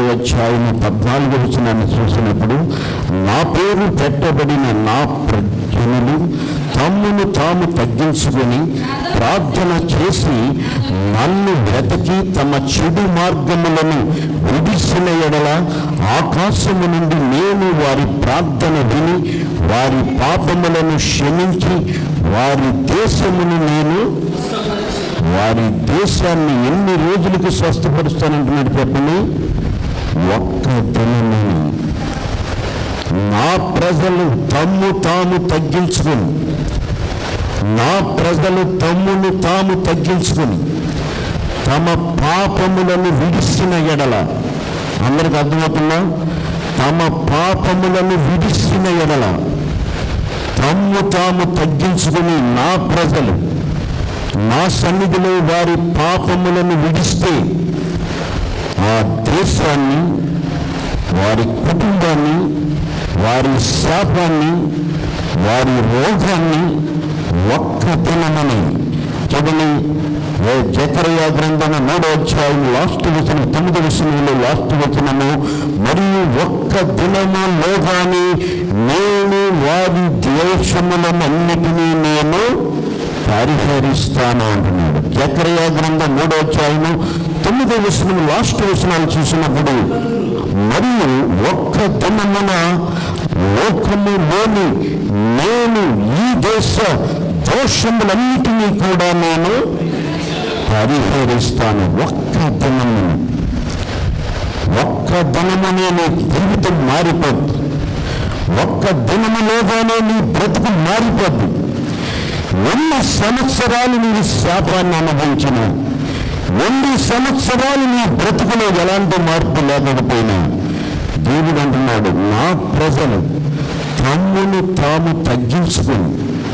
అధ్యాయము పద్నాలుగు వచనాన్ని చూసినప్పుడు నా పేరు పెట్టబడిన నా ప్రజనులు తమ్మును తాము తగ్గించుకొని ప్రార్థన చేసి నన్ను వెతకి తమ చెడు మార్గములను విడిసిన ఎడల ఆకాశము నుండి నేను వారి ప్రార్థన విని వారి పాపములను క్షమించి వారి దేశమును నేను వారి దేశాన్ని ఎన్ని రోజులకి స్వస్థపరుస్తానంటున్నాడు చెప్పండి ఒక్క దినము నా ప్రజలు తమ్ము తాము తగ్గించుకొని నా ప్రజలు తమ్మును తాము తగ్గించుకొని తమ పాపములను విడిసిన ఎడల అందరికి అర్థమవుతుందా తమ పాపములను విడిసిన ఎడల తమ్ము తాము తగ్గించుకొని నా ప్రజలు నా సన్నిధిలో వారి పాపములను విడిస్తే ఆ దేశాన్ని వారి కుటుంబాన్ని వారి శాపాన్ని వారి రోగాన్ని ఒక్క దినమని చూడండి జకరయా గ్రంథము మూడో అధ్యాయం లాస్ట్ వచనం తొమ్మిది వచనంలో లాస్ట్ వచనము మరియు ఒక్క దినము లోగాని నేను వారి ద్వేషములనన్నిటినీ నేను పరిహరిస్తాను అంటున్నాడు జకరయా గ్రంథం మూడో అధ్యాయము తొమ్మిదో వచనం లాస్ట్ వచనాలు చూసినప్పుడు మరియు ఒక్క దినమున లోకములోని నేను ఈ దేశ దోషములన్నిటినీ కూడా నేను పరిహరిస్తాను ఒక్క దినము ఒక్క దినము నేను జీవితం మారిపోద్ది ఒక్క దినములోగానే నీ బ్రతుకు మారిపోద్ది ఎన్ని సంవత్సరాలు నీవు శాపాన్ని అనుభవించిన ఎన్ని సంవత్సరాలు నీ బ్రతుకులో ఎలాంటి మార్పు లేకపోయినా దేవుడు అంటున్నాడు నా ప్రజలు తమ్మును తాము తగ్గించుకుని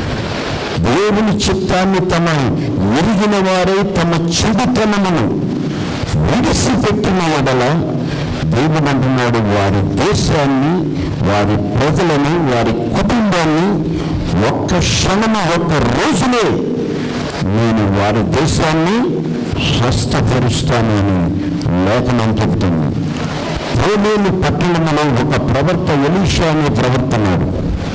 దేవుని చిత్తాన్ని తమ ఎరిగిన వారై తమ చెడుతనమును విడిసిపెట్టిన వడల దేవుడు అంటున్నాడు వారి దేశాన్ని వారి ప్రజలను వారి కుటుంబాన్ని ఒక్క క్షణము ఒక్క రోజులే నేను వారి దేశాన్ని స్వస్థపరుస్తాను అని లేఖనం చెబుతుంది ప్రేమేలు పట్టణంలో ఒక ప్రవర్త ఎలీషా అనే ప్రవర్తనాడు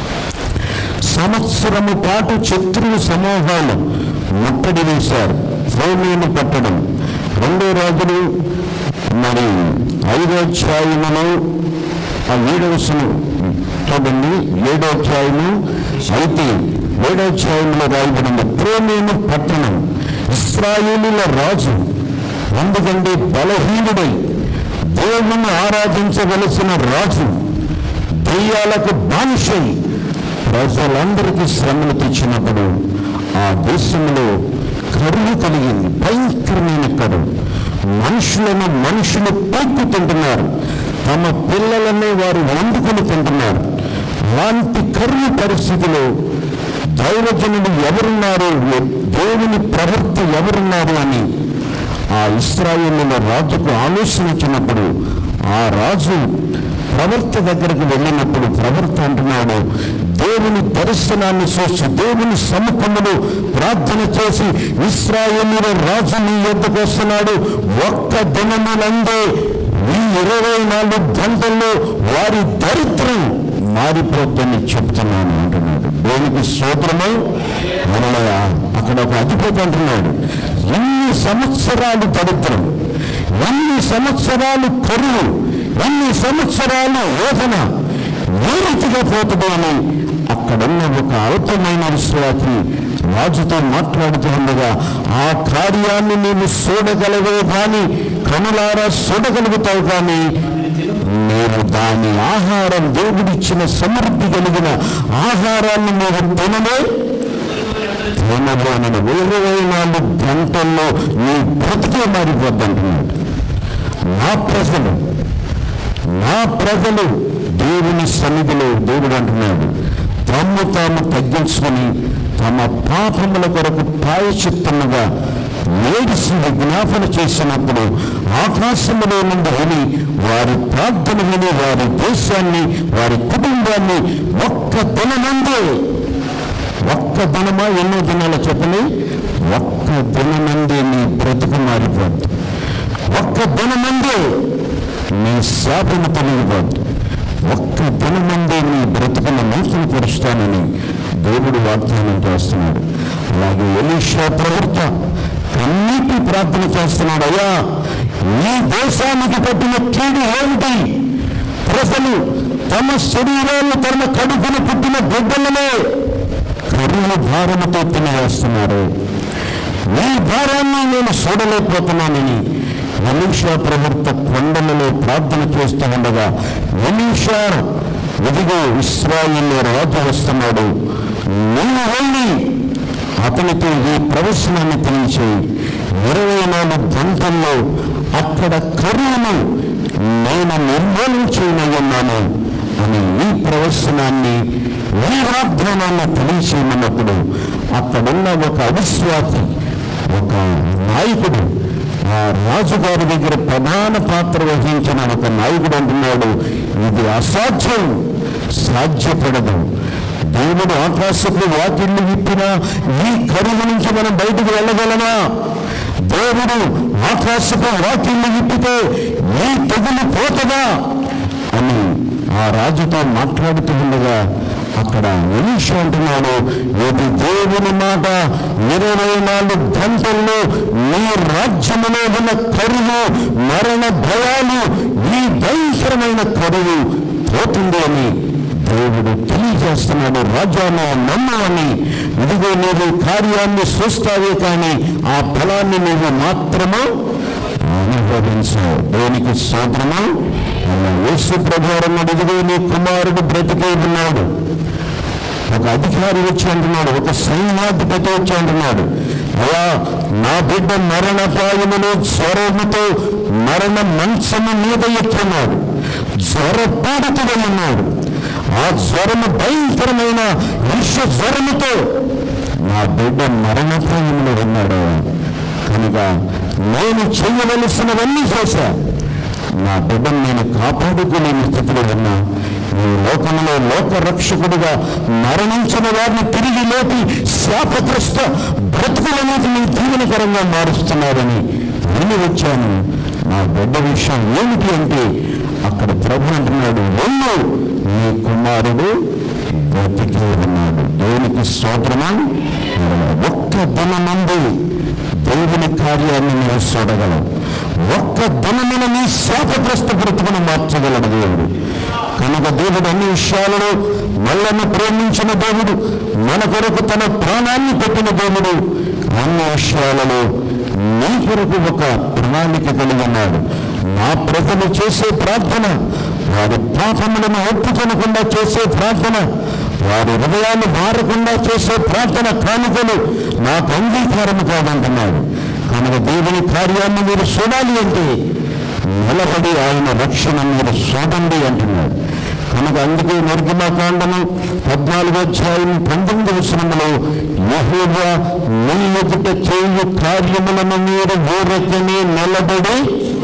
సంవత్సరము పాటు శత్రువు సమూహాలు ముట్టడి వేశారు ప్రేమేలు పట్టడం రెండో రాజులు మరి ఐదో అధ్యాయములో ఆ ఏడవ వచనం చూడండి ఏడో అధ్యాయము అయితే ఏడో అధ్యాయంలో రాయబడింది ప్రేమేను పట్టణం ఇస్రాయేలుల రాజు ఎందుకంటే బలహీనుడై దేవుని ఆరాధించవలసిన రాజు దెయ్యాలకు బానిసై ప్రజలందరికీ శ్రమలు తెచ్చినప్పుడు ఆ దేశంలో కరువు కలిగింది భయంకరమైన కరువు మనుషులను మనుషులు పైకి తింటున్నారు తమ పిల్లలనే వారు వండుకొని తింటున్నారు అలాంటి కరువు పరిస్థితిలో దైవజనుడు ఎవరున్నారు దేవుని ప్రవర్త ఎవరున్నారు అని ఆ ఇస్రాయేలుల రాజుకు ఆలోచన వచ్చినప్పుడు ఆ రాజు ప్రవర్త దగ్గరికి వెళ్ళినప్పుడు ప్రవర్త అంటున్నాడు దేవుని దర్శనాన్ని చూసి దేవుని సముఖములు ప్రార్థన చేసి ఇస్రాయేలుల రాజు నీ యొద్దకు వస్తున్నాడు ఒక్క దినములందే ఈ ఇరవై నాలుగు గంటల్లో వారి దరిద్రం మారిపోద్దని చెప్తున్నాను అంటున్నాడు దేవునికి స్తోత్రమై మనలయ అక్కడ ఒక అధిపతి అంటున్నాడు ఎన్ని సంవత్సరాలు దరిద్రం ఎన్ని సంవత్సరాలు కరువు ఎన్ని సంవత్సరాలు వేదన ఏ రీతిగా పోతుందో అని అక్కడున్న ఒక అల్పమైన విశ్వాసి రాజుతో మాట్లాడుతూ ఉండగా ఆ కార్యాన్ని నేను చూడగలవే కానీ కనులారా చూడగలుగుతావు కానీ మీరు దాని ఆహారం దేవుడిచ్చిన సమృద్ధి కలిగిన ఆహారాన్ని మీరు తినలే తినబోనని ఇరవై నాలుగు గంటల్లో నీ బ్రతికే మారిపోద్దంటున్నాడు నా ప్రజలు నా ప్రజలు దేవుని సన్నిధిలో దేవుడు అంటున్నాడు తమ్ము తాము తగ్గించుకొని తమ పాపముల కొరకు ప్రాయచిత్తముగా ఏడిసి విజ్ఞాపన చేసినప్పుడు ఆకాశములో నుండి విని వారి ప్రార్థన విని వారి దేశాన్ని వారి కుటుంబాన్ని ఒక్క దినమందే ఒక్క దినమా ఎన్నో దినాలు చెప్పని ఒక్క దినమందే నీ బ్రతుకు మారిపోద్ది ఒక్క దినమందే నీ శాపము తొలగిపోద్దు ఒక్క దినమందే నీ బ్రతుకును మంచులు పరుస్తానని దేవుడు వాగ్దానం చేస్తున్నాడు అలాగే ఎలీషా ప్రవక్త కన్నీటి ప్రార్థన చేస్తున్నాడు అయ్యా ఈ దేశానికి పట్టిన కీడు ఏమిటి ప్రజలు తమ శరీరాలను తమ కడుపును పుట్టిన బిడ్డలనే కరుణ భారముతో తినేస్తున్నారు ఈ భారాన్ని నేను చూడలేకపోతున్నానని ఎలీషా ప్రవక్త కొండలలో ప్రార్థన చేస్తూ ఉండగా ఎలీషా ఇదిగో ఇస్రాయిల్లో రాజు వస్తున్నాడు నువ్వు వెళ్ళి అతనితో ఈ ప్రవచనాన్ని తెలియచి ఇరవై నాలుగు గంటల్లో అక్కడ కరువును నేను నిర్మూలించనయ్యున్నాను అని ఈ ప్రవచనాన్ని ఈ వాగ్దానాన్ని తెలియచేయమన్నప్పుడు అక్కడున్న ఒక అవిశ్వాసి ఒక నాయకుడు ఆ రాజుగారి దగ్గర ప్రధాన పాత్ర వహించిన ఒక నాయకుడు అంటున్నాడు ఇది అసాధ్యం సాధ్యపడదు దేవుడు ఆకాశపు వాకిళ్ళు విప్పిన ఈ కరువు నుంచి మనం బయటకు వెళ్ళగలమా దేవుడు ఆకాశపు వాకిళ్ళు విప్పితే ఈ తెగులు పోతదా అని ఆ రాజుతో మాట్లాడుతూ ఉండగా అక్కడ ఎలీష అంటున్నాడు ఇది దేవుని మాట ఇరవై నాలుగు గంటల్లో నీ రాజ్యములో ఉన్న కరువు మరణ భయాలు ఈ భయంకరమైన కరువు పోతుంది అని దేవుడు తెలియజేస్తున్నాడు రాజాను నమ్ము అని ఇదిగో నీవు కార్యాన్ని చూస్తావే కానీ ఆ ఫలాన్ని నువ్వు మాత్రము అనుభవించు దేనికి సోదరము అలా యేసు ప్రకారం ఇదిగో నీ కుమారుడు బ్రతికే ఉన్నాడు ఒక అధికారి వచ్చి అంటున్నాడు ఒక సైన్యాధిపతి వచ్చి అంటున్నాడు అలా నా బిడ్డ మరణపాయములో జ్వరముతో మరణ మంచము మీద ఎత్తున్నాడు జ్వర పీడితుడై ఉన్నాడు ఆ జ్వరము భయంకరమైన విష జ్వరముతో నా బిడ్డ మరణపాయములో ఉన్నాడు కనుక నేను చేయవలసినవన్నీ చేశా నా బిడ్డను నేను కాపాడుకోలేని స్థితిలో ఉన్నా ఈ లోకంలో లోక రక్షకుడిగా మరణించిన వారిని తిరిగి లేపి శాపగ్రస్త బ్రతుకులనేది నీ దీవెనకరంగా మారుస్తున్నారని విని వచ్చాను నా బిడ్డ విషయం ఏమిటి అంటే అక్కడ ప్రభు అంటున్నాడు వెళ్ళు నీ కుమారుడు బ్రతికే ఉన్నాడు దేవునికి స్తోత్రమా ఒక్క దినమందు దేవుని కార్యాన్ని మీరు చూడగలవు ఒక్క దినమున నీ శాపగ్రస్త బ్రతుకును మార్చగలడు దేవుడు కనుక దేవుడు అన్ని విషయాలలో మనల్ని ప్రేమించిన దేవుడు మన కొరకు తన ప్రాణాన్ని పెట్టిన దేవుడు అన్ని విషయాలలో నీ కొరకు ఒక ప్రణాళిక కలిగి ఉన్నాడు నా ప్రజలు చేసే ప్రార్థన వారి పాపములను ఒప్పుకొనకుండా చేసే ప్రార్థన వారి హృదయాన్ని మారకుండా చేసే ప్రార్థన కానుకలు నాకు అంగీకారం కాదంటున్నాడు కనుక దేవుని కార్యాన్ని మీరు చూడాలి అంటే నిలబడి ఆయన రక్షణ మీరు చూడండి అంటున్నాడు కనుక అందుకే నిర్గమకాండము పద్నాలుగో అధ్యాయం పంతొమ్మిది వచనంలో యెహోవా మీ ఎదుట చేయు కార్యములను మీరు ఊరకనే నిలబడి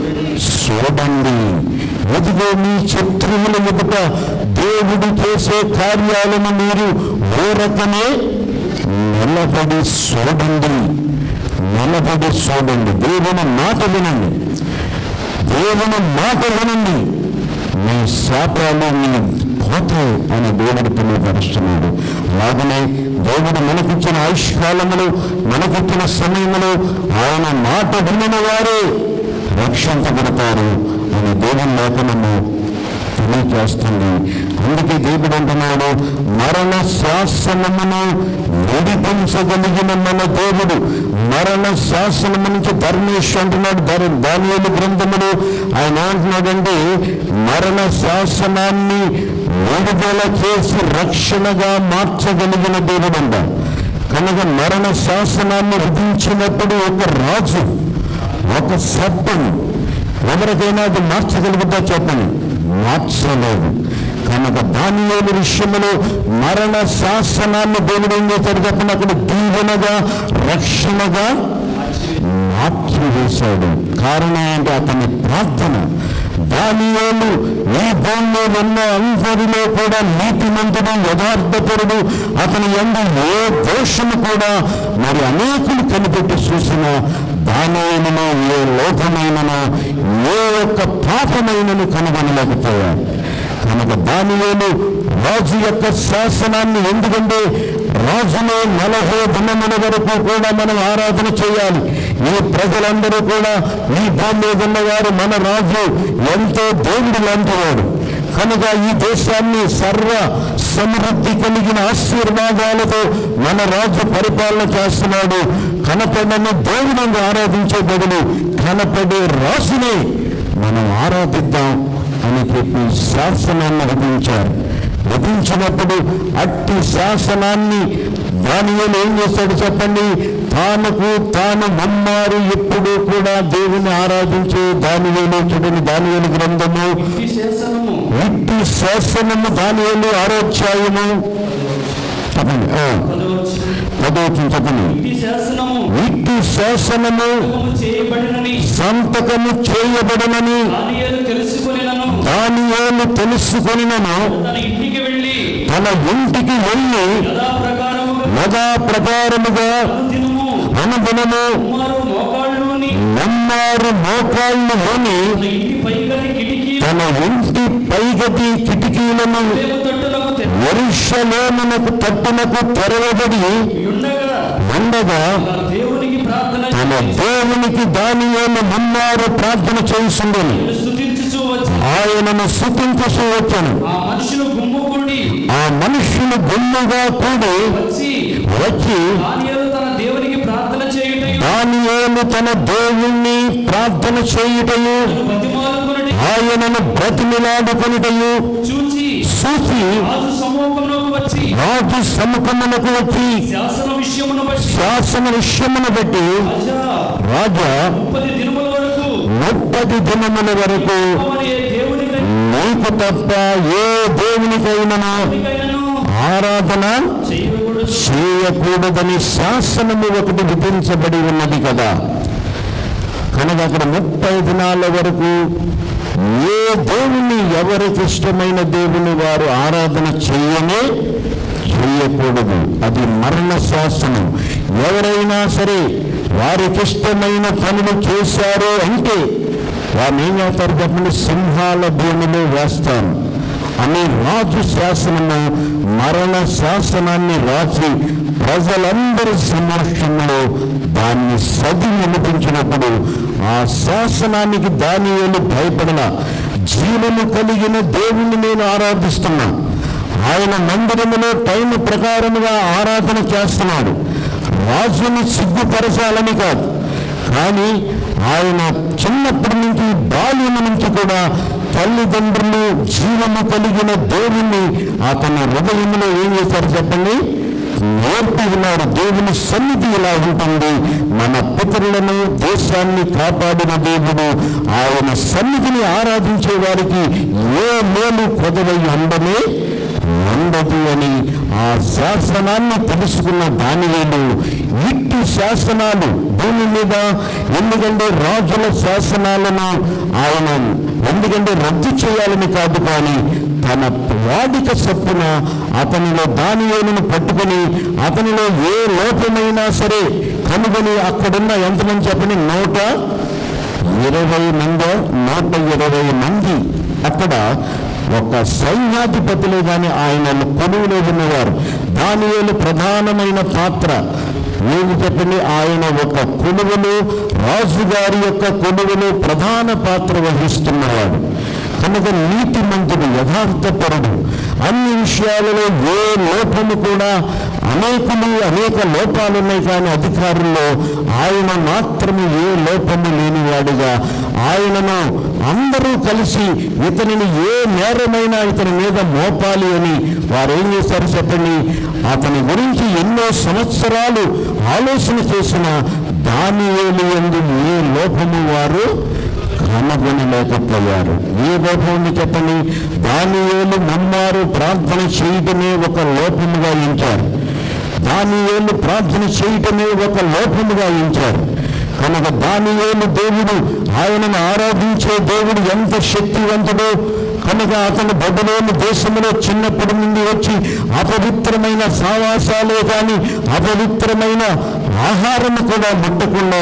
చూడండి ఎదుగో మీ శత్రువుల ఎదుట దేవుడు చేసే కార్యాలను మీరు ఊరకనే నిలబడి చూడండి నిలబడి చూడండి దేవుని మాట వినండి దేవుని మాట వినండి మీ శాపాలు మీ పోతాయి అని దేవుడు తెలియపరుస్తున్నాడు అలాగనే దేవుడు మనకిచ్చిన ఆయుష్కాలములు మనకిచ్చిన సమయములు ఆయన మాట విన్న వారే రక్షించబడతారు అని దేవుని లేఖనము తెలియజేస్తుంది అందుకే దేవుడు అంటున్నాడు మరణ శాసనమును విడిపించగలిగిన మన దేవుడు మరణ శాసనము నుంచి ధర్మేష్ అంటున్నాడు ధర్ దానియలు గ్రంథములు ఆయన అంటున్నాడంటే మరణ శాసనాన్ని విడుదల చేసి రక్షణగా మార్చగలిగిన దేవుడు అంట కనుక మరణ శాసనాన్ని విధించినప్పుడు ఒక రాజు ఒక సర్పం ఎవరికైనా అది మార్చగలుగుతా చెప్పండి మార్చలేదు కనుక దానిలోని విషయంలో మరణ శాసనాన్ని దేవుడు ఏం చేశాడు చెప్పండి అక్కడ దీవెనగా రక్షణగా మార్చివేశాడు కారణం ఏంటి అతని ప్రార్థన దానియోలు ఈ భూమిలో ఉన్న అందరిలో కూడా నీతిమంతుడు యథార్థపరుడు అతని ఎందు ఏ దోషము కూడా మరి అనేకులు కనిపెట్టి చూసిన దానిలో ఏ లోపమైనను ఏ ఒక్క పాపమైనను కనుగొనలేకపోయాడు కనుక దానివేలు రాజు యొక్క శాసనాన్ని ఎందుకంటే రాజులో నలభై దినముల వరకు కూడా మనం ఆరాధన చేయాలి ఈ ప్రజలందరూ కూడా ఈ భూమి మీద ఉన్నవారు మన రాజు ఎంతో దేవుడు లాంటివాడు కనుక ఈ దేశాన్ని సర్వ సమృద్ధి కలిగిన ఆశీర్వాదాలతో మన రాజు పరిపాలన చేస్తున్నాడు కనపడని దేవుడిని ఆరాధించే బదులు కనపడే రాజునే మనం ఆరాధిద్దాం అని చెప్పి శాసనాన్ని విధించారు విధించినప్పుడు అట్టి శాసనాన్ని దానిలో ఏం చేస్తాడు చెప్పండి తానుకు తాను మమ్మారు ఎప్పుడూ కూడా దేవుని ఆరాధించే దానివేలు చూడండి దానివేలు గ్రంథము ఈ శాసనము ఇట్టి శాసనము దానివేలు ఆరోధ్యాయము చెప్పండి ఆ, పదవచ్చు పదవచ్చు చెప్పండి ఈ శాసనము ఇట్టి శాసనము సంతకము చేయబడినని సంతకము చేయబడనని దానియేలు తెలుసుకొనినను దానియేలు తెలుసుకొనినను తన ఇంటికి వెళ్ళి తన ఇంటికి వెళ్ళి యథా ప్రకారముగా యథా ప్రకారముగా దినము అనుదినము కుమారు మోకాళ్ళుని నమ్మారు మోకాళ్ళు కొని తన ఇంటి పైగది కిటికీ తన ఇంటి పైగతి కిటికీలను రేవు తట్టులకు తె- వరుషలోమునకు తట్టునకు తెరవబడి ఉండగా ఉండగా తన దేవునికి ప్రార్థన తన చేసి దేవునికి దానియేలు మమ్మారు ప్రార్థన చేస్తుండని స్తుతించుచూ వచ్చి ఆయనను సుతించసు వచ్చాను ఆ మనుషులు గుమ్ముకూడి ఆ మనుష్యులు గుమ్ముగా కూడి వచ్చి వచ్చి దానియేలు తన దేవునికి ప్రార్థన చేయుటయు దానియేలు తన దేవుణ్ణి ప్రార్థన చేయుటయు బతిమాలుకొనుట ఆయనను బ్రతిమిలాడుకొనుటయు చూచి చూసి రాజు సమూహంలోకి వచ్చి రాజు సముఖమునకు వచ్చి శాసన విషయమును బట్టి శాసన విషయమును బట్టి రాజా రాజా ముప్పది దినముల వరకు ముప్పది దినముల వరకు మరి ఏ దేవునికై నీకు తప్ప ఏ దేవునికైనను దేవునికైనను ఆరాధన చేయకూడదు చేయకూడదని శాసనము ఒకటి విధించబడి ఉన్నది కదా కనుక అక్కడ ముప్పై దినాల వరకు ఏ దేవుని ఎవరికి ఇష్టమైన దేవుని వారు ఆరాధన చేయనే చేయకూడదు అది మరణ శాసనం ఎవరైనా సరే వారికి ఇష్టమైన పనులు చేశారు అంటే వారిని ఏం చేస్తారు చెప్పండి సింహాల భూమిలో వేస్తాను అని రాజు శాసనము మరణ శాసనాన్ని రాసి ప్రజలందరి సమక్షంలో దాన్ని సది వినిపించినప్పుడు ఆ శాసనానికి దానియేలు భయపడిన జీవము కలిగిన దేవుణ్ణి నేను ఆరాధిస్తున్నా ఆయన మందిరములో టైం ప్రకారముగా ఆరాధన చేస్తున్నాడు రాజుని సిగ్గుపరచాలని కాదు కానీ ఆయన చిన్నప్పటి నుంచి బాల్యము నుంచి కూడా తల్లిదండ్రులు జీవము కలిగిన దేవుణ్ణి అతని హృదయంలో ఏం చేశారు చెప్పండి నేర్పి ఉన్నారు దేవుని సన్నిధి ఇలా ఉంటుంది మన పితరులను దేశాన్ని కాపాడిన దేవుడు ఆయన సన్నిధిని ఆరాధించే వారికి ఏ మేలు కొదవై ఉండనే ఉండదు అని ఆ శాసనాన్ని తెలుసుకున్న దానివేలు ఇట్టి శాసనాలు భూమి మీద ఎందుకంటే రాజుల శాసనాలను ఆయన ఎందుకంటే రద్దు చేయాలని కాదు కానీ తన వాడిక చొప్పున అతనిలో దానివేలును పట్టుకొని అతనిలో ఏ లోపమైనా సరే కనుగొని అక్కడున్న ఎంతమంది చెప్పని నూట ఇరవై మంది నూట ఇరవై మంది అక్కడ ఒక సైన్యాధిపతులే కానీ ఆయన కొలువులో ఉన్నవారు దానియేలు ప్రధానమైన పాత్ర ఏమి చెప్పండి ఆయన ఒక కొలువులో రాజుగారి యొక్క కొలువులో ప్రధాన పాత్ర వహిస్తున్నవాడు కనుక నీతిమంతుడు యథార్థపరుడు అన్ని విషయాలలో ఏ లోపము కూడా అనేకులు అనేక లోపాలు ఉన్నాయి కానీ అధికారుల్లో ఆయన మాత్రమే ఏ లోపము లేనివాడుగా ఆయనను అందరూ కలిసి ఇతనిని ఏ నేరమైనా ఇతని మీద మోపాలి అని వారు ఏం చేశారు చెప్పండి అతని గురించి ఎన్నో సంవత్సరాలు ఆలోచన చేసిన దాని ఎందు ఏ లోపము వారు కనుగొనలేకపోయారు ఏ లోపం ఉంది చెప్పండి దానియేలు నమ్మారు ప్రార్థన చేయటమే ఒక లోపముగా ఎంచారు దానియేలు ప్రార్థన చేయటమే ఒక లోపముగా ఎంచారు కనుక దానియేలు దేవుడు ఆయనను ఆరాధించే దేవుడు ఎంత శక్తివంతుడో కనుక అతను బబులోని దేశంలో చిన్నప్పటి నుండి వచ్చి అపవిత్రమైన సావాసాలే కానీ అపవిత్రమైన ఆహారం కూడా ముట్టకుండా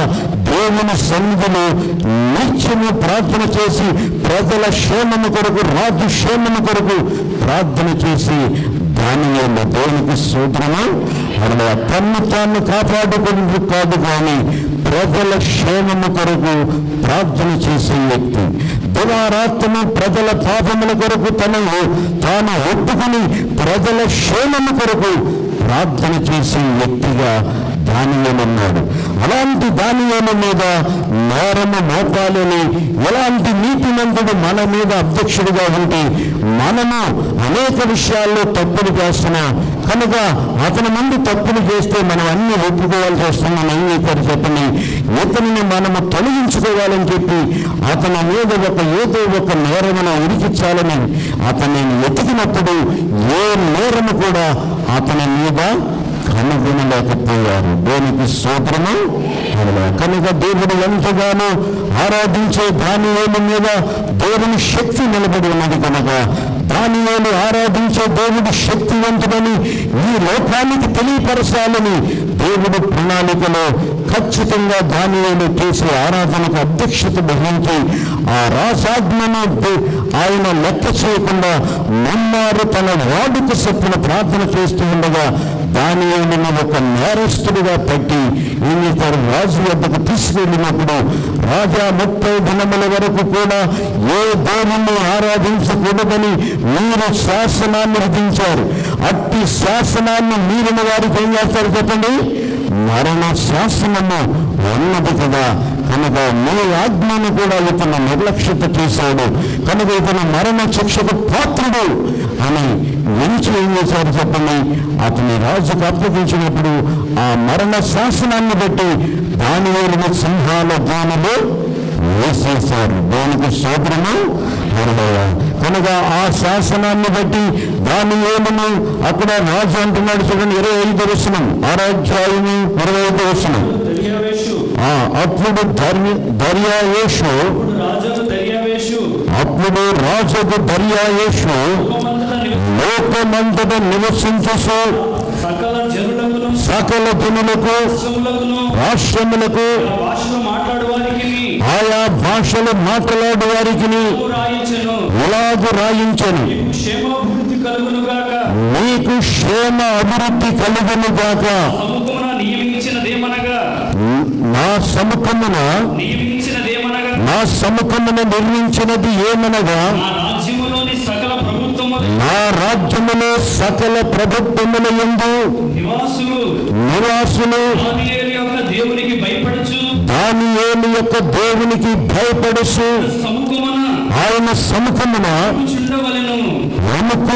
దేవుని సన్నిధిలో నిత్యము ప్రార్థన చేసి ప్రజల క్షేమము కొరకు రాజు క్షేమము కొరకు ప్రార్థన చేసి దానిలో దేవునికి సూత్రము అలా తన్ను తాను కాపాడుకుంటూ కాదు కానీ ప్రజల క్షేమము కొరకు ప్రార్థన చేసే వ్యక్తి దివారాత్మ ప్రజల పాపముల కొరకు తనను తాను ఒప్పుకుని ప్రజల క్షేమము కొరకు ప్రార్థన చేసే వ్యక్తిగా దానియేలున్నాడు అలాంటి దానియేలు మీద నేరము మోపాలని ఎలాంటి నీతిమంతుడు మన మీద అధ్యక్షుడిగా ఉంటే మనము అనేక విషయాల్లో తప్పులు చేస్తున్నాం కనుక అతని ముందు తప్పులు చేస్తే మనం అన్ని ఒప్పుకోవాల్సి వస్తున్నాం అంగీకరి చెప్పని ఇతనిని మనము తొలగించుకోవాలని చెప్పి అతని మీద ఒక ఏదో ఒక నేరమున ఉరికించాలని అతనిని వెతికినప్పుడు ఏ నేరము కూడా అతని మీద కనుగొనలేకపోయారు దేనికి సూత్రము అనగా కనుక దేవుడు ఎంతగానో ఆరాధించే దానియేలు మీద దేవుని శక్తి నిలబడి ఉన్నది కనుక దానియేలు ఆరాధించే దేవుడు శక్తివంతుడని ఈ లోకానికి తెలియపరచాలని దేవుడు ప్రణాళికలో ఖచ్చితంగా దానియేలు చేసే ఆరాధనకు అధ్యక్షత వహించి ఆ రాజాజ్ఞను దే- ఆయన లెక్క చేయకుండా మన్నారు తన వాడుక సత్తున ప్రార్థన చేస్తూ ఉండగా దానియేలును ఒక నేరస్తుడిగా పెట్టి ఏం చేశారు రాజు వద్దకు తీసుకెళ్ళినప్పుడు రాజా ముప్పై దినముల వరకు కూడా ఏ దేవుణ్ణి ఆరాధించకూడదని మీరు శాసనాన్ని విధించారు అట్టి శాసనాన్ని మీరిన వారికి ఏం చేస్తారు చెప్పండి మరణ శాసనము ఉన్నది కదా కనుక మీ ఆజ్ఞను కూడా ఇతను నిర్లక్ష్యత చేశాడు కనుక ఇతను మరణ శిక్షకు పాత్రుడు అని ఎంచి ఏం చేశారు చెప్పండి అతని రాజుకు అప్పగించినప్పుడు ఆ మరణ శాసనాన్ని బట్టి దాని సింహాల దానిలో వేసేశారు దానికి సోదరము హృదయ కనుక ఆ శాసనాన్ని బట్టి దాని ఏమను అక్కడ రాజు అంటున్నాడు చూడండి ఇరవై ఐదు వచనం ఆరాధ్యాయుని ఇరవై ఐదు వచనం దర్యావేషు ఆ, అప్పుడు ధర్య దర్యాయేషు ఇప్పుడు రాజుకు దర్యావేషు అప్పుడు రాజుకు దర్యాయేషు లోకమంతటా లోకమంతట నివసించు నివసించు సకల జనులకును సకల జనులకు రాష్ట్రములకును రాష్ట్రములకు ఆ భాషలో మాట్లాడు వారికి ఆయా భాషలు మాట్లాడే వారికి రాయించను ఇలాగు రాయించను నీకు క్షేమాభివృద్ధి కలుగును గాక నీకు క్షేమ అభివృద్ధి కలుగును గాక సముఖమున నియమించినదేమనగా నా సముఖమున నియమించినదేమనగా నా సముఖమున నిర్మించినది ఏమనగా నా రాజ్యములోని సకల ప్రభుత్వములు నా రాజ్యములో సకల ప్రభుత్వముల ఎందు నివాసులు నివాసులు దానియేలు యొక్క దేవునికి భయపడుచు దానియేలు యొక్క దేవునికి భయపడుచు సముఖమున ఆయన సముఖమున చుండవలను వణుకు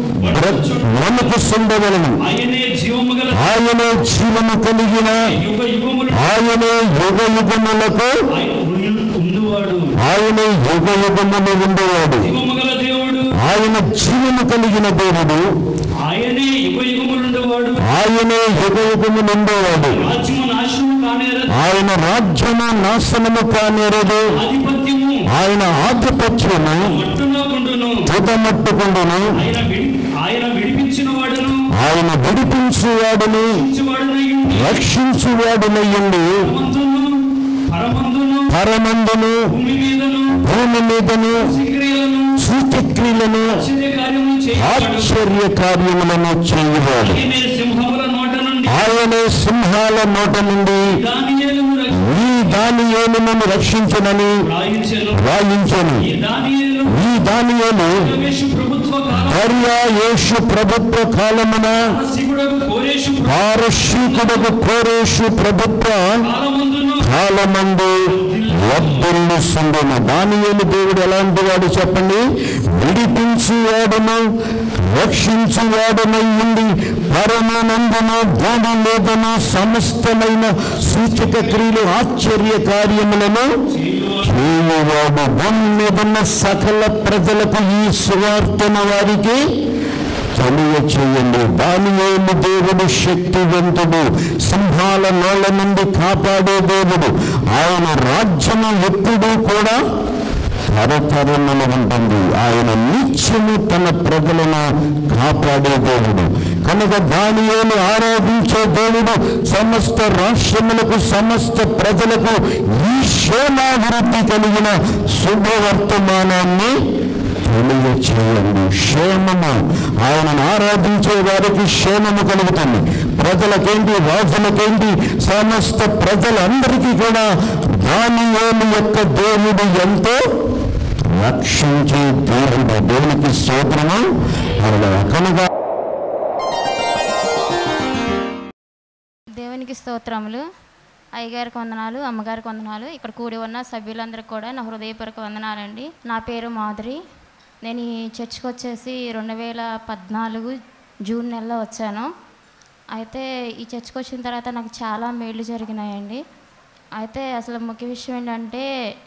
వణుకు సుండవలను ఆయనే జీవము గల ఆయనే జీవము కలిగిన యుగ యుగములు ఆయనే యుగ యుగములకు ఆయన ఉండువాడు ఆయనే యుగ యుగములు ఉండేవాడు జీవము గల దేవుడు ఆయన జీవము కలిగిన దేవుడు ఆయనే యుగ యుగములుండేవాడు ఆయనే యుగ యుగములు ఉండేవాడు రాజ్యము నాశనము కానేరదు ఆయన రాజ్యము నాశనము కానేరదు ఆధిపత్యము ఆయన ఆధిపత్యము మట్టున ఉండును తుదమట్టుకుండును ఆయన విడి ఆయన విడిపించిన వాడును ఆయన విడిపించువాడును ఇచ్చివాడునయుండి రక్షించువాడునయ్యుండి పరమందును పరమందును పరమందును భూమి మీదను భూమి మీదను శిక్రియలను సూచక్రియలను ఆశ్చర్య కార్యములు చేయవాడు ఆశ్చర్య కార్యములను చేయువాడు ఆయనే సింహముల నోట నుండి ఆయనే సింహాల నోట నుండి దానియేలును ఈ దాని ఏలును రక్షించనని రాయించెను రాయించను ఈ దానియేలు ఈ దానియేలు యోగేషు ప్రభుత్వ కాలం దర్యా యేసు ప్రభుత్వ కాలమున శివుడకు కోరేషు పారశీకుడకు కోరేషు ప్రభుత్వ కాలమందును కాలమందు వద్దల్లు సుండను దానియేలు దేవుడు ఎలాంటి వాడు చెప్పండి విడిపించువాడును రక్షించువాడునై ఉండి పరమానందము భూమి మీదను సమస్తమైన సూచక క్రియలు ఆశ్చర్య కార్యములను చేయవాడు భూమి మీదున్న సకల ప్రజలకు ఈ సువార్తన వారికి తెలియచేయండి దానియేలు దేవుడు శక్తివంతుడు సింహాల నోళ్ళ నుండి కాపాడే దేవుడు ఆయన రాజ్యము ఎప్పుడూ కూడా తరతరములు ఉంటుంది ఆయన నిత్యము తన ప్రజలను కాపాడే దేవుడు కనుక దానియేలు ఆరాధించే దేవుడు సమస్త రాష్ట్రములకు సమస్త ప్రజలకు ఈ క్షేమాభివృద్ధి కలిగిన శుభవర్తమానాన్ని తెలియచేయండి క్షేమము ఆయనను ఆరాధించే వారికి క్షేమము కలుగుతుంది ప్రజలకేంటి రాజులకేంటి సమస్త ప్రజలందరికీ కూడా దానియేలు యొక్క దేవుడు ఎంతో రక్షించే దేవుడు దేవునికి స్తోత్రము హల్లెలూయా. కనుక దేవునికి స్తోత్రములు అయ్యగారికి వందనాలు అమ్మగారికి వందనాలు ఇక్కడ కూడి ఉన్న సభ్యులందరికీ కూడా నా హృదయపూర్వక వందనాలండి నా పేరు మాధురి నేను ఈ చర్చ్కి వచ్చేసి రెండు వేల పద్నాలుగు జూన్ నెలలో వచ్చాను అయితే ఈ చర్చ్కి వచ్చిన తర్వాత నాకు చాలా మేళ్ళు జరిగినాయండి అయితే అసలు ముఖ్య విషయం ఏంటంటే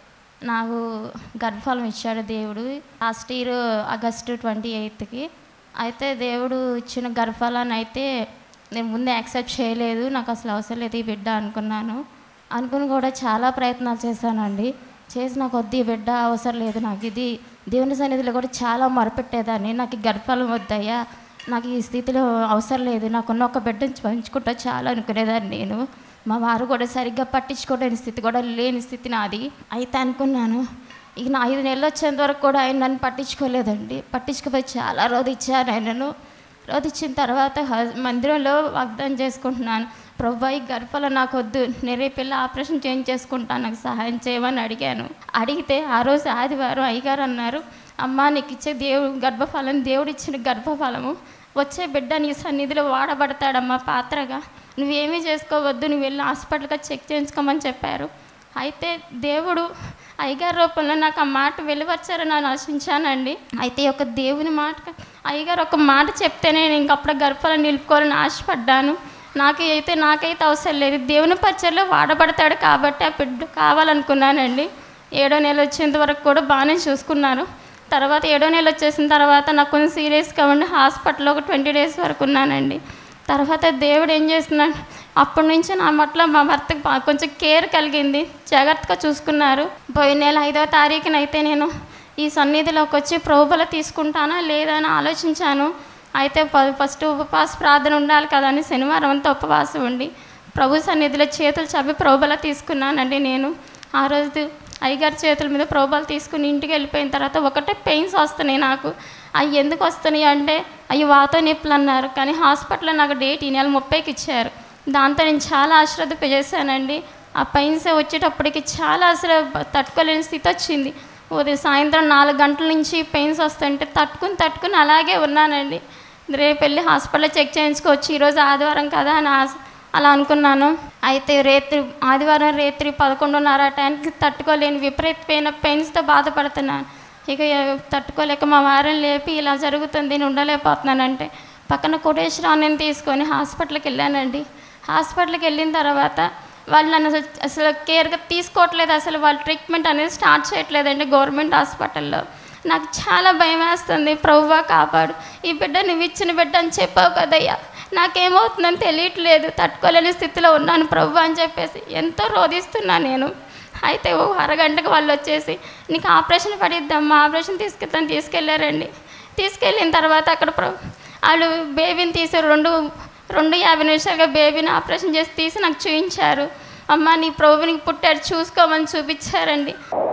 నాకు గర్భఫలం ఇచ్చాడు దేవుడు లాస్ట్ ఇయర్ ఆగస్టు ట్వంటీ ఎయిత్కి అయితే దేవుడు ఇచ్చిన గర్భఫలాన్ని అయితే నేను ముందే యాక్సెప్ట్ చేయలేదు నాకు అసలు అవసరం లేదు ఈ బిడ్డ అనుకున్నాను అనుకుని కూడా చాలా ప్రయత్నాలు చేశానండి చేసి నాకు వద్దు ఈ బిడ్డ అవసరం లేదు నాకు ఇది దేవుని సన్నిధిలో కూడా చాలా మొరపెట్టేదాన్ని నాకు ఈ గర్భఫలం వద్దయ్యా నాకు ఈ స్థితిలో అవసరం లేదు నాకున్న ఒక బిడ్డను పంచుకుంటా చాలా అనుకునేదాన్ని నేను మా వారు కూడా సరిగ్గా పట్టించుకోలేని స్థితి కూడా లేని స్థితి నాది అయితే అనుకున్నాను ఇక నా ఐదు నెలలు వచ్చేంత వరకు కూడా ఆయన నన్ను పట్టించుకోలేదండి పట్టించుకుపోయి చాలా రోజు ఇచ్చాను ఆయనను రోజు ఇచ్చిన తర్వాత హ- మందిరంలో వాగ్దానం చేసుకుంటున్నాను ప్రభా ఈ గర్భాల నాకు వద్దు నేనే పిల్ల ఆపరేషన్ చేంజ్ చేసుకుంటాను నాకు సహాయం చేయమని అడిగాను అడిగితే ఆ రోజు ఆదివారం అయ్యగారు అన్నారు అమ్మా నీకు ఇచ్చే దేవుడు గర్భఫలం దేవుడు ఇచ్చిన గర్భఫలము వచ్చే బిడ్డ నీ సన్నిధిలో వాడబడతాడమ్మా పాత్రగా నువ్వేమీ చేసుకోవద్దు నువ్వు వెళ్ళి హాస్పిటల్గా చెక్ చేయించుకోమని చెప్పారు అయితే దేవుడు అయ్యగారి రూపంలో నాకు ఆ మాట వెలువచ్చారని నేను ఆశించానండి అయితే ఈ యొక్క దేవుని మాట అయ్యగారు ఒక మాట చెప్తేనే నేను ఇంకప్పుడు గర్భాలను నిలుపుకోవాలని ఆశపడ్డాను నాకు అయితే నాకైతే అవసరం లేదు దేవుని పరిచయలో వాడబడతాడు కాబట్టి ఆ బిడ్డ కావాలనుకున్నానండి ఏడో నెల వచ్చేంత వరకు కూడా బాగానే చూసుకున్నారు తర్వాత ఏడో నెల వచ్చేసిన తర్వాత నాకు కొంచెం సీరియస్గా ఉండి హాస్పిటల్లో ఒక ట్వంటీ డేస్ వరకు ఉన్నానండి తర్వాత దేవుడు ఏం చేస్తున్నాడు అప్పటి నుంచి నా పట్ల మా భర్తకు బా- కొంచెం కేర్ కలిగింది జాగ్రత్తగా చూసుకున్నారు పోయిన నెల ఐదవ తారీఖున అయితే నేను ఈ సన్నిధిలోకి వచ్చి ప్రభుబల తీసుకుంటానా లేదా అని ఆలోచించాను అయితే ప- ఫస్ట్ ఉపవాస ప్రార్థన ఉండాలి కదా అని శనివారం అంతా ఉపవాసం ఉండి ప్రభు సన్నిధిలో చేతులు చప్పి ప్రభుబల తీసుకున్నానండి నేను ఆ రోజు అయ్యగారి చేతుల మీద ప్రోబాలు తీసుకుని ఇంటికి వెళ్ళిపోయిన తర్వాత ఒకటే పెయిన్స్ వస్తున్నాయి నాకు అవి ఎందుకు వస్తున్నాయి అంటే అవి వాత నొప్పులు అన్నారు కానీ హాస్పిటల్లో నాకు డేట్ ఈ నెల ముప్పైకి ఇచ్చారు దాంతో నేను చాలా అశ్రద్ధ చేశానండి ఆ పెయిన్స్ వచ్చేటప్పటికి చాలా అసలు తట్టుకోలేని స్థితి వచ్చింది ఉదయం సాయంత్రం నాలుగు గంటల నుంచి పెయిన్స్ వస్తుంటే తట్టుకుని తట్టుకుని అలాగే ఉన్నానండి రేపు వెళ్ళి హాస్పిటల్లో చెక్ చేయించుకోవచ్చు ఈరోజు ఆదివారం కదా అని ఆశ- అలా అనుకున్నాను అయితే రేత్రి ఆదివారం రేత్రి పదకొండున్నర ఆ టైంకి తట్టుకోలేని విపరీతమైన పెయిన్స్తో బాధపడుతున్నాను ఇక ఎ- తట్టుకోలేక మా వారిని లేపి ఇలా జరుగుతుంది నేను ఉండలేకపోతున్నానంటే పక్కన కోటేశ్వరావుని తీసుకొని హాస్పిటల్కి వెళ్ళానండి హాస్పిటల్కి వెళ్ళిన తర్వాత వాళ్ళు నన్ను అసలు అసలు కేర్గా తీసుకోవట్లేదు అసలు వాళ్ళు ట్రీట్మెంట్ అనేది స్టార్ట్ చేయట్లేదండి గవర్నమెంట్ హాస్పిటల్లో నాకు చాలా భయం వేస్తుంది ప్రభువా కాపాడు ఈ బిడ్డ నువ్వు ఇచ్చిన బిడ్డ అని చెప్పావు కదయ్యా నాకేమవుతుందని తెలియట్లేదు తట్టుకోలేని స్థితిలో ఉన్నాను ప్రభు అని చెప్పేసి ఎంతో రోధిస్తున్నా నేను అయితే ఓ అరగంటకు వాళ్ళు వచ్చేసి నీకు ఆపరేషన్ పడిద్దమ్మా ఆపరేషన్ తీసుకెళ్తాను తీసుకెళ్ళారండి తీసుకెళ్ళిన తర్వాత అక్కడ ప్ర- వాళ్ళు బేబీని తీసి రెండు రెండు యాభై నిమిషాలుగా బేబీని ఆపరేషన్ చేసి తీసి నాకు చూపించారు అమ్మ నీ ప్రభునికి పుట్టాడు చూసుకోమని చూపించారండి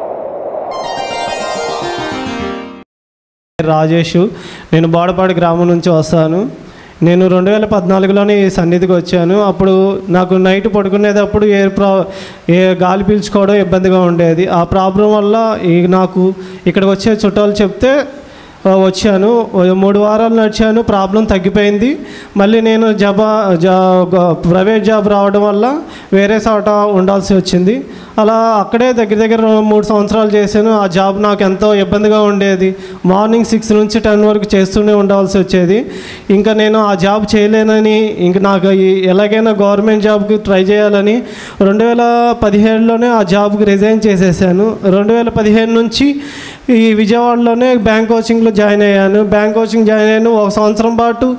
రాజేష్ నేను బోడపాడు గ్రామం నుంచి వస్తాను నేను రెండు వేల పద్నాలుగులోనే ఈ సన్నిధికి వచ్చాను అప్పుడు నాకు నైట్ పడుకునేటప్పుడు ఏ ప్రా ఏ గాలి పీల్చుకోవడం ఇబ్బందిగా ఉండేది ఆ ప్రాబ్లం వల్ల ఈ నాకు ఇక్కడికి వచ్చే చుట్టాలు చెప్తే ఆ, వచ్చాను ఓ మూడు వారాలు నడిచాను ప్రాబ్లం తగ్గిపోయింది మళ్ళీ నేను జబా జా గ- ప్రైవేట్ జాబ్ రావడం వల్ల వేరే చోట ఉండాల్సి వచ్చింది అలా అక్కడే దగ్గర దగ్గర మూడు సంవత్సరాలు చేశాను ఆ జాబ్ నాకు ఎంతో ఇబ్బందిగా ఉండేది మార్నింగ్ సిక్స్ నుంచి టెన్ వరకు చేస్తూనే ఉండాల్సి వచ్చేది ఇంకా నేను ఆ జాబ్ చేయలేనని ఇంక నాకు ఈ- ఎలాగైనా గవర్నమెంట్ జాబ్కి ట్రై చేయాలని రెండు వేల పదిహేడులోనే ఆ జాబ్కి రిజైన్ చేసేసాను రెండు వేల పదిహేను నుంచి ఈ విజయవాడలోనే బ్యాంక్ కోచింగ్లో జాయిన్ అయ్యాను బ్యాంక్ కోచింగ్ జాయిన్ అయ్యాను ఒక సంవత్సరం పాటు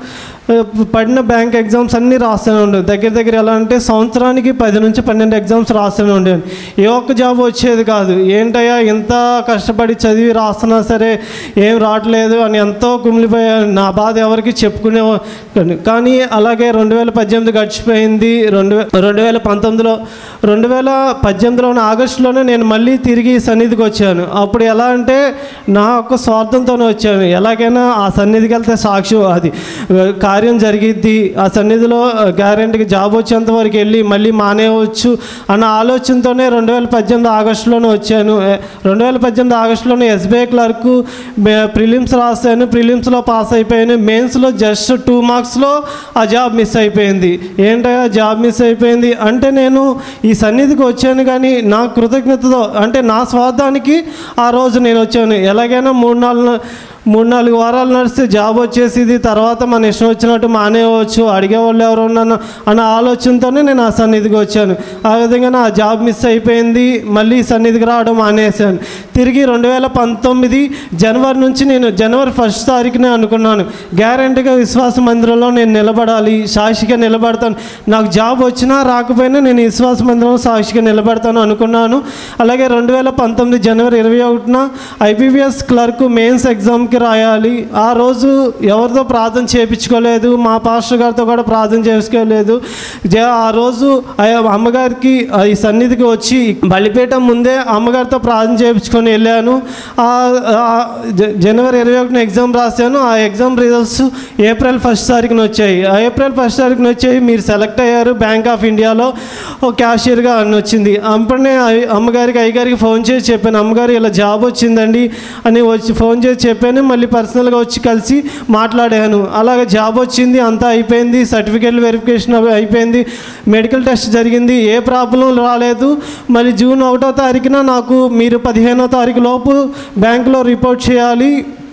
పడిన బ్యాంక్ ఎగ్జామ్స్ అన్నీ రాస్తూనే ఉండేది దగ్గర దగ్గర ఎలా అంటే సంవత్సరానికి పది నుంచి పన్నెండు ఎగ్జామ్స్ రాస్తూనే ఉండేది ఏ ఒక్క జాబ్ వచ్చేది కాదు ఏంటయ్యా ఇంత కష్టపడి చదివి రాస్తున్నా సరే ఏం రావట్లేదు అని ఎంతో కుమిలిపోయాను నా బాధ ఎవరికి చెప్పుకునే కానీ అలాగే రెండు వేల పద్దెనిమిది గడిచిపోయింది రెండు వే రెండు వేల పంతొమ్మిదిలో రెండు వేల పద్దెనిమిదిలోని ఆగస్టులోనే నేను మళ్ళీ తిరిగి ఈ సన్నిధికి వచ్చాను అప్పుడు ఎలా అంటే నా యొక్క స్వార్థంతోనే వచ్చాను ఎలాగైనా ఆ సన్నిధికి వెళ్తే సాక్షి అది ఆ, కార్యం జరిగిద్ది ఆ సన్నిధిలో గ్యారెంటీకి జాబ్ వచ్చేంత వరకు వెళ్ళి మళ్ళీ మానేయవచ్చు అన్న ఆలోచనతోనే రెండు వేల పద్దెనిమిది ఆగస్టులోనే వచ్చాను ఏ- రెండు వేల పద్దెనిమిది ఆగస్టులోనే ఎస్బీఐ క్లర్క్ ప్రిలిమ్స్ రాశాను ప్రిలిమ్స్లో పాస్ అయిపోయాను మెయిన్స్లో జస్ట్ టూ మార్క్స్లో ఆ జాబ్ మిస్ అయిపోయింది ఏంటయ్యా జాబ్ మిస్ అయిపోయింది అంటే నేను ఈ సన్నిధికి వచ్చాను కానీ నా కృతజ్ఞతతో అంటే నా స్వార్థానికి ఆ రోజు నేను వచ్చాను ఎలాగైనా మూడు నాలుగు మూడు నాలుగు వారాలు నడిస్తే జాబ్ వచ్చేసింది తర్వాత మన ఇష్టం వచ్చినట్టు మానేయవచ్చు అడిగేవాళ్ళు ఎవరు ఉన్నాను అన్న ఆలోచనతోనే నేను ఆ సన్నిధికి వచ్చాను ఆ విధంగా నా జాబ్ మిస్ అయిపోయింది మళ్ళీ ఈ సన్నిధికి రావడం మానేశాను తిరిగి రెండు వేల పంతొమ్మిది జనవరి నుంచి నేను జనవరి ఫస్ట్ తారీఖునే అనుకున్నాను గ్యారంటీగా విశ్వాస మందిరంలో నేను నిలబడాలి సాక్షిగా నిలబడతాను నాకు జాబ్ వచ్చినా రాకపోయినా నేను ఈ విశ్వాస మందిరంలో సాక్షిగా నిలబడతాను అనుకున్నాను అలాగే రెండు వేల పంతొమ్మిది జనవరి ఇరవై ఒకటిన ఐబీబీఎస్ క్లర్క్ మెయిన్స్ ఎగ్జామ్కి రాయాలి ఆ రోజు ఎవరితో ప్రార్థన చేయించుకోలేదు మా పాస్టర్ గారితో కూడా ప్రార్థన చేసుకోలేదు జ- ఆ రోజు ఆ అమ్మగారికి ఆ ఈ సన్నిధికి వచ్చి బలిపీఠం ముందే అమ్మగారితో ప్రార్థన చేయించుకొని వెళ్ళాను ఆ ఆ జ- జనవరి ఇరవై ఒకటిన ఎగ్జామ్ రాశాను ఆ ఎగ్జామ్ రిజల్ట్స్ ఏప్రిల్ ఫస్ట్ తారీఖున వచ్చాయి ఆ ఏప్రిల్ ఫస్ట్ తారీఖున వచ్చాయి మీరు సెలెక్ట్ అయ్యారు బ్యాంక్ ఆఫ్ ఇండియాలో ఓ క్యాషియర్గా అని వచ్చింది అప్పుడే అయ్య- అమ్మగారికి అయ్యగారికి ఫోన్ చేసి చెప్పాను అమ్మగారు ఇలా జాబ్ వచ్చిందండి అని వచ్చి ఫోన్ చేసి చెప్పాను మళ్ళీ పర్సనల్గా వచ్చి కలిసి మాట్లాడాను అలాగే జాబ్ వచ్చింది అంతా అయిపోయింది సర్టిఫికేట్ వెరిఫికేషన్ అవి అయిపోయింది మెడికల్ టెస్ట్ జరిగింది ఏ ప్రాబ్లం రాలేదు మళ్ళీ జూన్ ఒకటో తారీఖున నాకు మీరు పదిహేనో తారీఖు లోపు బ్యాంకులో రిపోర్ట్ చేయాలి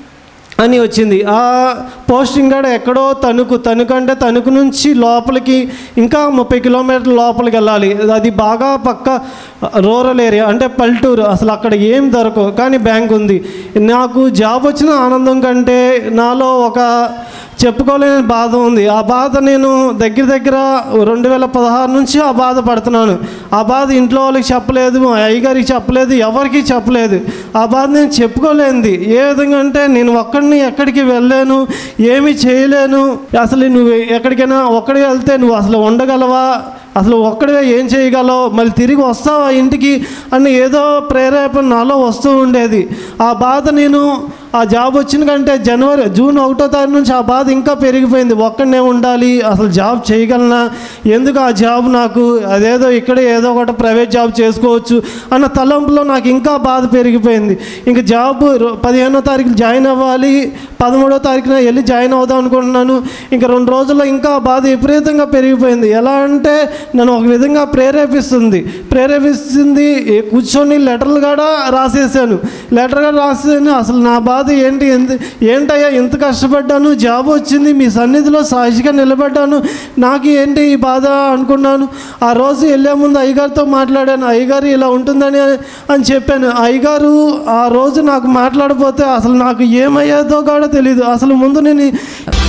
అని వచ్చింది ఆ పోస్టింగ్ కూడా ఎక్కడో తణుకు తణుకు అంటే తణుకు నుంచి లోపలికి ఇంకా ముప్పై కిలోమీటర్ల లోపలికి వెళ్ళాలి అది బాగా పక్క రూరల్ ఏరియా అంటే పల్లెటూరు అసలు అక్కడ ఏం దొరకవు కానీ బ్యాంక్ ఉంది నాకు జాబ్ వచ్చిన ఆనందం కంటే నాలో ఒక చెప్పుకోలేని బాధ ఉంది ఆ బాధ నేను దగ్గర దగ్గర రెండు వేల పదహారు నుంచి ఆ బాధ పడుతున్నాను ఆ బాధ ఇంట్లో వాళ్ళకి చెప్పలేదు మా అయ్యగారికి చెప్పలేదు ఎవరికి చెప్పలేదు ఆ బాధ నేను చెప్పుకోలేనిది ఏ విధంగా అంటే నేను ఒక్కడిని ఎక్కడికి వెళ్ళలేను ఏమీ చేయలేను అసలు నువ్వు ఎక్కడికైనా ఒక్కడికి వెళ్తే నువ్వు అసలు ఉండగలవా అసలు ఒక్కడిగా ఏం చేయగలవు మళ్ళీ తిరిగి వస్తావా ఇంటికి అని ఏదో ప్రేరేపణ నాలో వస్తూ ఉండేది ఆ బాధ నేను ఆ జాబ్ వచ్చిన కంటే జనవరి జూన్ ఒకటో తారీఖు నుంచి ఆ బాధ ఇంకా పెరిగిపోయింది ఒక్కడనే ఉండాలి అసలు జాబ్ చేయగలనా ఎందుకు ఆ జాబ్ నాకు అదేదో ఇక్కడే ఏదో ఒకటి ప్రైవేట్ జాబ్ చేసుకోవచ్చు అన్న తలంపులో నాకు ఇంకా బాధ పెరిగిపోయింది ఇంకా జాబ్ రో- పదిహేనో తారీఖు జాయిన్ అవ్వాలి పదమూడో తారీఖున వెళ్ళి జాయిన్ అవుదాం అనుకుంటున్నాను ఇంకా రెండు రోజుల్లో ఇంకా ఆ బాధ విపరీతంగా పెరిగిపోయింది ఎలా అంటే నన్ను ఒక విధంగా ప్రేరేపిస్తుంది ప్రేరేపిస్తుంది ఏ కూర్చొని లెటర్లు కూడా రాసేసాను లెటర్ కూడా రాసేసాను అసలు నా బాధ ఏంటి ఎంత ఏంటయ్యా ఇంత కష్టపడ్డాను జాబ్ వచ్చింది మీ సన్నిధిలో సాక్షిగా నిలబడ్డాను నాకు ఏంటి ఈ బాధ అనుకున్నాను ఆ రోజు వెళ్ళే ముందు అయ్యగారితో మాట్లాడాను అయ్యగారు ఇలా ఉంటుందని అని చెప్పాను అయ్యగారు ఆ రోజు నాకు మాట్లాడపోతే అసలు నాకు ఏమయ్యేదో కూడా తెలియదు అసలు ముందు నేను